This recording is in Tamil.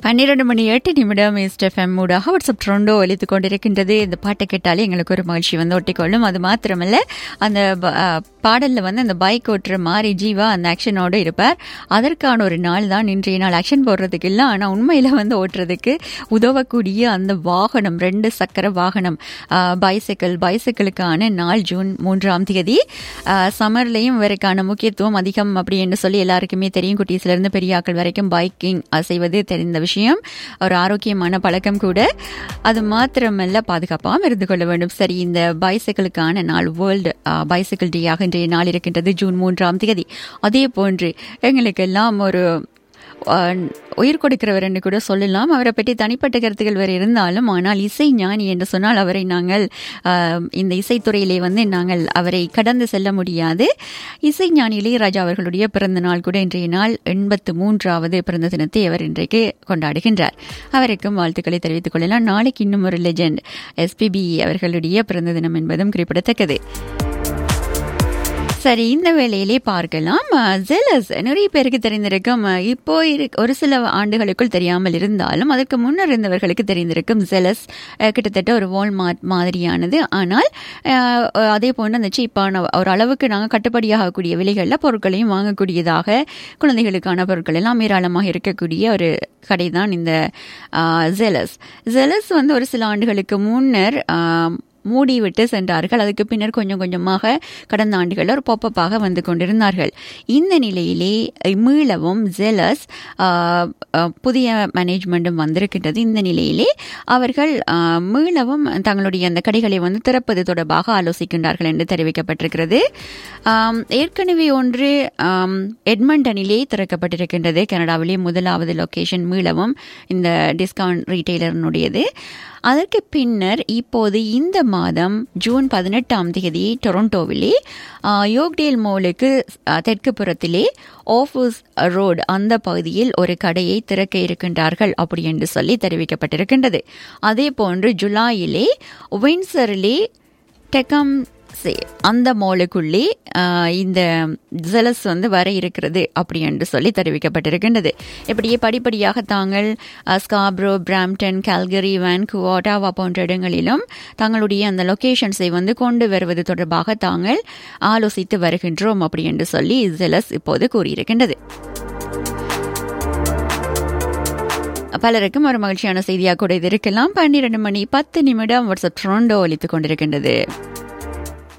பன்னிரண்டு மணி எட்டு நிமிடம் எஸ்டெஃப்எம் ஊடாக வாட்ஸ்அப் ட்ரோண்டோ ஒலித்துக் கொண்டிருக்கின்றது இந்த பாட்டை கேட்டாலே எங்களுக்கு ஒரு மகிழ்ச்சி வந்து ஒட்டிக்கொள்ளும் அது மாத்திரமல்ல அந்த ப- அ, பாடல்ல வந்து அந்த பைக் ஓட்டுற மாதிரி ஜீவா அந்த ஆக்ஷனோடு இருப்பார் அதற்கான ஒரு நாள் தான் இன்றைய நாள் ஆக்ஷன் போடுறதுக்கு இல்லை ஆனால் உண்மையில் வந்து ஓட்டுறதுக்கு உதவக்கூடிய அந்த வாகனம் ரெண்டு சக்கர வாகனம் பைசைக்கிள் பைசைக்கிளுக்கான நாள் ஜூன் மூன்றாம் தேதி சம்மர்லையும் இவருக்கான முக்கியத்துவம் அதிகம் அப்படின்னு சொல்லி எல்லாருக்குமே தெரியும் குட்டீஸ்லேருந்து பெரியாக்கள் வரைக்கும் பைக்கிங் செய்வது தெரிந்த விஷயம் ஒரு ஆரோக்கியமான பழக்கம் கூட அது மாத்திரமல்ல பாதுகாப்பாகவும் இருந்து கொள்ள வேண்டும் சரி இந்த பைசைக்கிளுக்கான நாள் வேர்ல்டு பைசைக்கிள் டேயாக இன்றைய நாள் இருக்கின்றது ஜூன் மூன்றாம் தேதி அதே போன்று எங்களுக்கெல்லாம் ஒரு அஹ், உயிர் கொடுக்கிறவர் என்று கூட சொல்லலாம் அவரை பற்றி தனிப்பட்ட கருத்துக்கள் வேறு இருந்தாலும் ஆனால் இசை ஞானி என்று சொன்னால் அவரை நாங்கள் அஹ், இந்த இசைத்துறையிலே வந்து நாங்கள் அவரை கடந்து செல்ல முடியாது இசை ஞானி இளையராஜா அவர்களுடைய பிறந்த நாள் கூட இன்றைய நாள் எண்பத்து மூன்றாவது பிறந்த தினத்தை அவர் இன்றைக்கு கொண்டாடுகின்றார் அவருக்கும் வாழ்த்துக்களை தெரிவித்துக் கொள்ளலாம் நாளைக்கு இன்னும் ஒரு லெஜெண்ட் எஸ்பிபி அவர்களுடைய பிறந்த தினம் என்பதும் குறிப்பிடத்தக்கது சரி இந்த வேளையிலே பார்க்கலாம் ஜெலஸ் நிறைய பேருக்கு தெரிந்திருக்கும் அஹ், இப்போ இரு ஒரு சில ஆண்டுகளுக்குள் தெரியாமல் இருந்தாலும் அதற்கு முன்னர் இருந்தவர்களுக்கு தெரிந்திருக்கும் ஜெலஸ் அஹ், கிட்டத்தட்ட ஒரு வால்மார்ட் மாதிரியானது ஆனால் அஹ், அதே போன்று அந்த சீப்பான ஒரு அளவுக்கு நாங்கள் கட்டுப்படியாகக்கூடிய விலைகளில் பொருட்களையும் வாங்கக்கூடியதாக குழந்தைகளுக்கான பொருட்கள் எல்லாம் ஏராளமாக இருக்கக்கூடிய ஒரு கடை தான் இந்த ஜெலஸ் ஜெலஸ் வந்து ஒரு சில ஆண்டுகளுக்கு முன்னர் ஆஹ், மூடிவிட்டு சென்றார்கள் அதுக்கு பின்னர் கொஞ்சம் கொஞ்சமாக கடந்த ஆண்டுகளில் ஒரு பாப்பப்பாக வந்து கொண்டிருந்தார்கள் இந்த நிலையிலே மீளவும் ஜெலஸ் ஆஹ், ஆஹ், புதிய மேனேஜ்மெண்ட்டும் வந்திருக்கின்றது இந்த நிலையிலே அவர்கள் ஆஹ், மீளவும் தங்களுடைய அந்த கடைகளை வந்து திறப்பது தொடர்பாக ஆலோசிக்கின்றார்கள் என்று தெரிவிக்கப்பட்டிருக்கிறது ஆம், ஏற்கனவே ஒன்று ஆம், எட்மண்டனிலே திறக்கப்பட்டிருக்கின்றது கனடாவிலே முதலாவது லொகேஷன் மீளவும் இந்த டிஸ்கவுண்ட் ரீட்டைலர்னுடையது அதற்கு பின்னர் இப்போது இந்த மாதம் ஜூன் பதினெட்டாம் தேதி டொரண்டோவிலே ஆ, யோக்டேல் மோலுக்கு ஆ, தெற்கு புறத்திலே ஆஃபூஸ் ரோடு அந்த பகுதியில் ஒரு கடையை திறக்க இருக்கின்றார்கள் அப்படி என்று சொல்லி தெரிவிக்கப்பட்டிருக்கின்றது அதே போன்று ஜூலையிலே வின்சரிலே டெக்கம் சே அந்த மாலுக்குள்ளே ஆஹ், இந்த ஜெலஸ் வந்து வர இருக்கிறது அப்படி என்று சொல்லி தெரிவிக்கப்பட்டிருக்கின்றது இப்படியே படிப்படியாக தாங்கள் ஆஹ், Scarborough Brampton Calgary Vancouver Ottawa போன்ற இடங்களிலும் தங்களுடைய அந்த லொகேஷன்ஸை வந்து கொண்டு வருவது தொடர்பாக தாங்கள் ஆலோசித்து வருகின்றோம் அப்படி என்று சொல்லி ஜெலஸ் இப்போது கூறியிருக்கின்றது பலருக்கும் ஒரு மகிழ்ச்சியான செய்தியாக கூட இது இருக்கலாம் பன்னிரண்டு மணி பத்து நிமிடம் வாட்ஸ்அப் ட்ரோண்டோ ஒலித்துக் கொண்டிருக்கின்றது